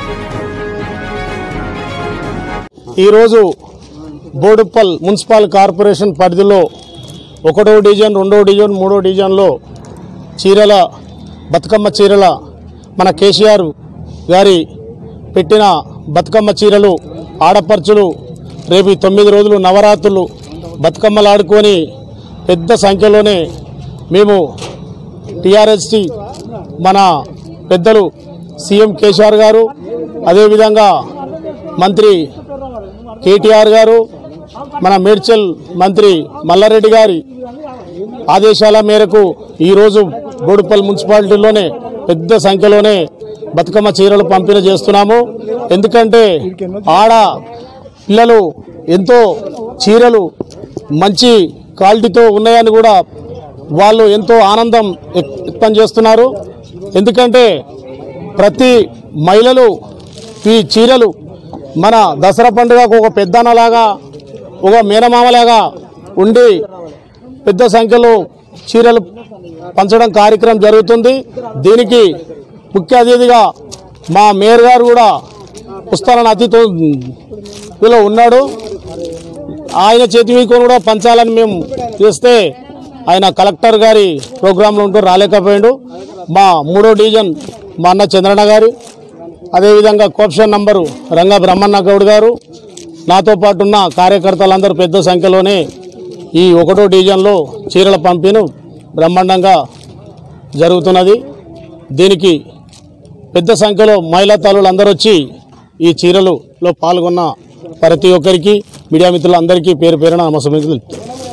ఈరోజు Boduppal municipal corporation పరిధిలో ఒకటో డివిజన్ రెండో డివిజన్ మూడో డివిజన్లో చీరల బతుకమ్మ చీరల మన కేసీఆర్ గారి పెట్టిన బతుకమ్మ చీరలు ఆడపడుచులు రేపు ఈ తొమ్మిది రోజులు నవరాత్రులు బతుకమ్మలు ఆడుకొని పెద్ద సంఖ్యలోనే మేము టీఆర్ఎస్టీ మన పెద్దలు సీఎం కేసీఆర్ గారు అదేవిధంగా మంత్రి కేటీఆర్ గారు మన మేడ్చల్ మంత్రి మల్లారెడ్డి గారి ఆదేశాల మేరకు ఈరోజు బోడుపల్లి మున్సిపాలిటీలోనే పెద్ద సంఖ్యలోనే బతుకమ్మ చీరలు పంపిణీ చేస్తున్నాము ఎందుకంటే ఆడ పిల్లలు ఎంతో చీరలు మంచి క్వాలిటీతో ఉన్నాయని కూడా వాళ్ళు ఎంతో ఆనందం వ్యక్- వ్యక్తం చేస్తున్నారు ఎందుకంటే ప్రతి మహిళలు ఈ చీరలు మన దసరా పండుగకు ఒక పెద్దన్నలాగా ఒక మేనమామలాగా ఉండి పెద్ద సంఖ్యలో చీరలు పంచడం కార్యక్రమం జరుగుతుంది దీనికి ముఖ్య అతిథిగా మా మేయర్ గారు కూడా పుస్తకాలను అతిథిలో ఉన్నాడు ఆయన చేతి మీకొని కూడా పంచాలని మేము చేస్తే ఆయన కలెక్టర్ గారి ప్రోగ్రాంలో ఉంటూ రాలేకపోయాడు మా మూడో డివిజన్ మా అన్న చంద్రన్న గారు అదేవిధంగా కోప్షన్ నంబరు రంగా బ్రహ్మన్న గౌడ్ గారు నాతో పాటు ఉన్న కార్యకర్తలందరూ పెద్ద సంఖ్యలోనే ఈ ఒకటో డివిజన్లో చీరల పంపిణీ బ్రహ్మాండంగా జరుగుతున్నది దీనికి పెద్ద సంఖ్యలో మహిళా తల్లులు అందరూ వచ్చి ఈ చీరలలో పాల్గొన్న ప్రతి ఒక్కరికి మీడియా మిత్రులందరికీ పేరు పేరున నమస్కారం